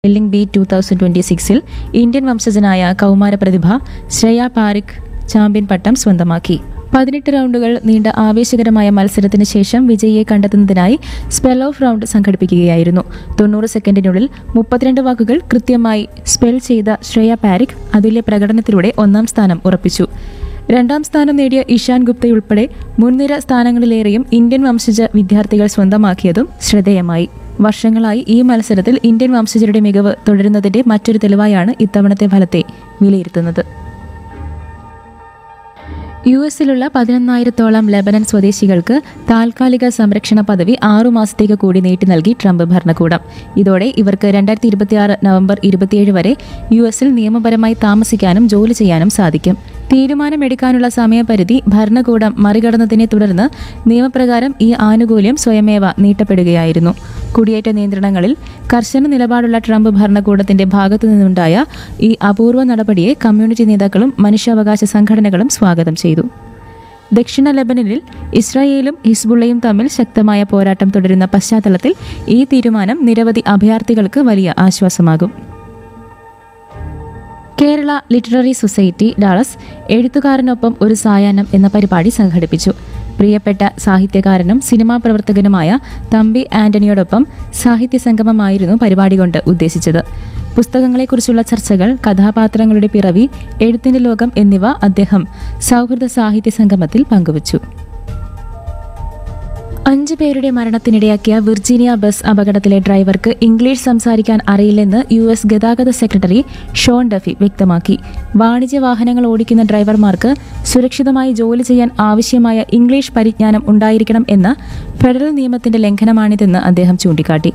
spelling B two thousand twenty സിക്സിൽ Indian വംശജനായ കൗമാര പ്രതിഭ ശ്രേയ പാരിക് ചാമ്പ്യൻ പട്ടം സ്വന്തമാക്കി പതിനെട്ട് റൗണ്ടുകൾ നീണ്ട ആവേശകരമായ മത്സരത്തിന് ശേഷം വിജയിയെ കണ്ടെത്തുന്നതിനായി സ്പെൽ ഓഫ് റൗണ്ട് സംഘടിപ്പിക്കുകയായിരുന്നു തൊണ്ണൂറ് സെക്കൻഡിനുള്ളിൽ മുപ്പത്തിരണ്ട് വാക്കുകൾ കൃത്യമായി സ്പെൽ ചെയ്ത ശ്രേയ പാരിക് അതുല്യ പ്രകടനത്തിലൂടെ ഒന്നാം സ്ഥാനം ഉറപ്പിച്ചു രണ്ടാം സ്ഥാനം നേടിയ ഇഷാൻ ഗുപ്തയുൾപ്പെടെ മുൻനിര സ്ഥാനങ്ങളിലേറെയും ഇന്ത്യൻ വംശജ വിദ്യാർത്ഥികൾ സ്വന്തമാക്കിയതും ശ്രദ്ധേയമായി വർഷങ്ങളായി ഈ മത്സരത്തിൽ ഇന്ത്യൻ വംശജരുടെ മികവ് തുടരുന്നതിന്റെ മറ്റൊരു തെളിവായാണ് ഇത്തവണത്തെ ഫലത്തെ വിലയിരുത്തുന്നത് യു എസിലുള്ള പതിനൊന്നായിരത്തോളം ലെബനൻ സ്വദേശികൾക്ക് താൽക്കാലിക സംരക്ഷണ പദവി ആറുമാസത്തേക്ക് കൂടി നീട്ടി നൽകി ട്രംപ് ഭരണകൂടം ഇതോടെ ഇവർക്ക് രണ്ടായിരത്തി ഇരുപത്തിയാറ് നവംബർ ഇരുപത്തിയേഴ് വരെ യു എസിൽ നിയമപരമായി താമസിക്കാനും ജോലി ചെയ്യാനും സാധിക്കും തീരുമാനമെടുക്കാനുള്ള സമയപരിധി ഭരണകൂടം മറികടന്നതിനെ തുടർന്ന് നിയമപ്രകാരം ഈ ആനുകൂല്യം സ്വയമേവ നീട്ടപ്പെടുകയായിരുന്നു കുടിയേറ്റ നിയന്ത്രണങ്ങളിൽ കർശന നിലപാടുള്ള ട്രംപ് ഭരണകൂടത്തിന്റെ ഭാഗത്തു നിന്നുണ്ടായ ഈ അപൂർവ നടപടിയെ കമ്മ്യൂണിറ്റി നേതാക്കളും മനുഷ്യാവകാശ സംഘടനകളും സ്വാഗതം ചെയ്തു ദക്ഷിണ ലെബനനിൽ ഇസ്രായേലും ഹിസ്ബുള്ളയും തമ്മിൽ ശക്തമായ പോരാട്ടം തുടരുന്ന പശ്ചാത്തലത്തിൽ ഈ തീരുമാനം നിരവധി അഭയാർത്ഥികൾക്ക് വലിയ ആശ്വാസമാകും കേരള ലിറ്റററി സൊസൈറ്റി ഡാളസ് എഴുത്തുകാരനൊപ്പം ഒരു സായാഹ്നം എന്ന പരിപാടി സംഘടിപ്പിച്ചു പ്രിയപ്പെട്ട സാഹിത്യകാരനും സിനിമാ പ്രവർത്തകനുമായ തമ്പി ആന്റണിയോടൊപ്പം സാഹിത്യ സംഗമമായിരുന്നു പരിപാടി കൊണ്ട് ഉദ്ദേശിച്ചത് പുസ്തകങ്ങളെക്കുറിച്ചുള്ള ചർച്ചകൾ കഥാപാത്രങ്ങളുടെ പിറവി എഴുത്തിന്റെ ലോകം എന്നിവ അദ്ദേഹം സൗഹൃദ സാഹിത്യ സംഗമത്തിൽ പങ്കുവച്ചു അഞ്ചു പേരുടെ മരണത്തിനിടയാക്കിയ വിർജീനിയ ബസ് അപകടത്തിലെ ഡ്രൈവർക്ക് ഇംഗ്ലീഷ് സംസാരിക്കാൻ അറിയില്ലെന്ന് യു എസ് ഗതാഗത സെക്രട്ടറി ഷോൺ ഡഫി വ്യക്തമാക്കി വാണിജ്യ വാഹനങ്ങൾ ഓടിക്കുന്ന ഡ്രൈവർമാർക്ക് സുരക്ഷിതമായി ജോലി ചെയ്യാൻ ആവശ്യമായ ഇംഗ്ലീഷ് പരിജ്ഞാനം ഉണ്ടായിരിക്കണം എന്ന ഫെഡറൽ നിയമത്തിന്റെ ലംഘനമാണിതെന്ന് അദ്ദേഹം ചൂണ്ടിക്കാട്ടി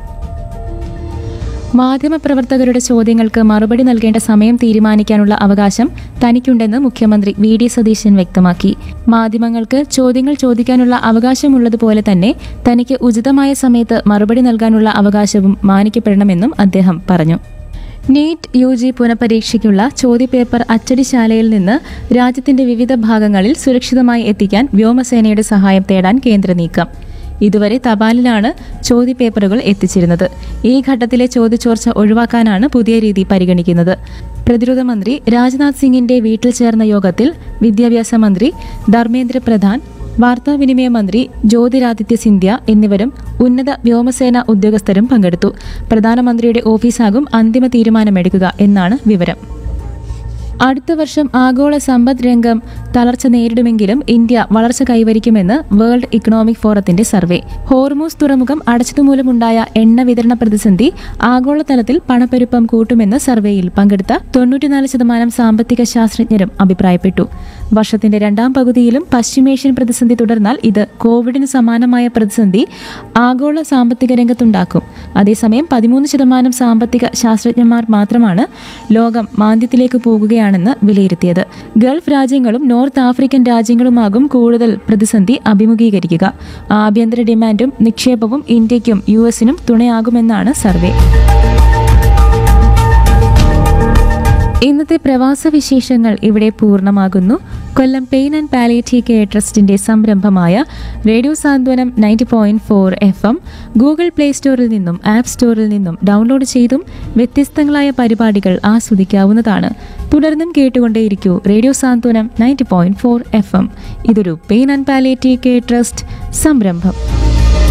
മാധ്യമപ്രവർത്തകരുടെ ചോദ്യങ്ങൾക്ക് മറുപടി നൽകേണ്ട സമയം തീരുമാനിക്കാനുള്ള അവകാശം തനിക്കുണ്ടെന്ന് മുഖ്യമന്ത്രി വി ഡി സതീശൻ വ്യക്തമാക്കി മാധ്യമങ്ങൾക്ക് ചോദ്യങ്ങൾ ചോദിക്കാനുള്ള അവകാശമുള്ളതുപോലെ തന്നെ തനിക്ക് ഉചിതമായ സമയത്ത് മറുപടി നൽകാനുള്ള അവകാശവും മാനിക്കപ്പെടണമെന്നും അദ്ദേഹം പറഞ്ഞു നീറ്റ് യു ജി പുനഃപരീക്ഷയ്ക്കുള്ള ചോദ്യപേപ്പർ അച്ചടിശാലയിൽ നിന്ന് രാജ്യത്തിന്റെ വിവിധ ഭാഗങ്ങളിൽ സുരക്ഷിതമായി എത്തിക്കാൻ വ്യോമസേനയുടെ സഹായം തേടാൻ കേന്ദ്ര നീക്കം ഇതുവരെ തപാലിലാണ് ചോദ്യപേപ്പറുകൾ എത്തിച്ചിരുന്നത് ഈ ഘട്ടത്തിലെ ചോദ്യചോർച്ച ഒഴിവാക്കാനാണ് പുതിയ രീതി പരിഗണിക്കുന്നത് പ്രതിരോധ മന്ത്രി രാജ്നാഥ് സിംഗിന്റെ വീട്ടിൽ ചേർന്ന യോഗത്തിൽ വിദ്യാഭ്യാസ മന്ത്രി ധർമ്മേന്ദ്ര പ്രധാൻ വാർത്താവിനിമയ മന്ത്രി ജ്യോതിരാദിത്യ സിന്ധ്യ എന്നിവരും ഉന്നത വ്യോമസേന ഉദ്യോഗസ്ഥരും പങ്കെടുത്തു പ്രധാനമന്ത്രിയുടെ ഓഫീസാകും അന്തിമ തീരുമാനമെടുക്കുക എന്നാണ് വിവരം അടുത്ത വർഷം ആഗോള സമ്പദ് രംഗം തളർച്ച നേരിടുമെങ്കിലും ഇന്ത്യ വളർച്ച കൈവരിക്കുമെന്ന് വേൾഡ് ഇക്കണോമിക് ഫോറത്തിന്റെ സർവേ ഹോർമൂസ് തുറമുഖം അടച്ചതുമൂലമുണ്ടായ എണ്ണ വിതരണ പ്രതിസന്ധി ആഗോളതലത്തിൽ പണപ്പെരുപ്പം കൂട്ടുമെന്ന് സർവേയിൽ പങ്കെടുത്ത തൊണ്ണൂറ്റിനാല് ശതമാനം സാമ്പത്തിക ശാസ്ത്രജ്ഞരും അഭിപ്രായപ്പെട്ടു വർഷത്തിന്റെ രണ്ടാം പകുതിയിലും പശ്ചിമേഷ്യൻ പ്രതിസന്ധി തുടർന്നാൽ ഇത് കോവിഡിന് സമാനമായ പ്രതിസന്ധി ആഗോള സാമ്പത്തിക രംഗത്തുണ്ടാക്കും അതേസമയം പതിമൂന്ന് ശതമാനം സാമ്പത്തിക ശാസ്ത്രജ്ഞന്മാർ മാത്രമാണ് ലോകം മാന്ദ്യത്തിലേക്ക് പോകുകയാണെന്ന് വിലയിരുത്തിയത് ഗൾഫ് രാജ്യങ്ങളും നോർത്ത് ആഫ്രിക്കൻ രാജ്യങ്ങളുമാകും കൂടുതൽ പ്രതിസന്ധി അഭിമുഖീകരിക്കുക ആഭ്യന്തര ഡിമാൻഡും നിക്ഷേപവും ഇന്ത്യയ്ക്കും യു എസിനും തുണയാകുമെന്നാണ് സർവേ ഇന്നത്തെ പ്രവാസ വിശേഷങ്ങൾ ഇവിടെ പൂർണ്ണമാകുന്നു Kollam pain and palliative care ട്രസ്റ്റിന്റെ സംരംഭമായ radio Santhwanam ninety point four F M Google play സ്റ്റോറിൽ നിന്നും ആപ്പ് സ്റ്റോറിൽ നിന്നും ഡൗൺലോഡ് ചെയ്തും വ്യത്യസ്തങ്ങളായ പരിപാടികൾ ആസ്വദിക്കാവുന്നതാണ് തുടർന്നും കേട്ടുകൊണ്ടേയിരിക്കൂ radio Santhwanam ninety point four F M ഇതൊരു pain and palliative care trust സംരംഭം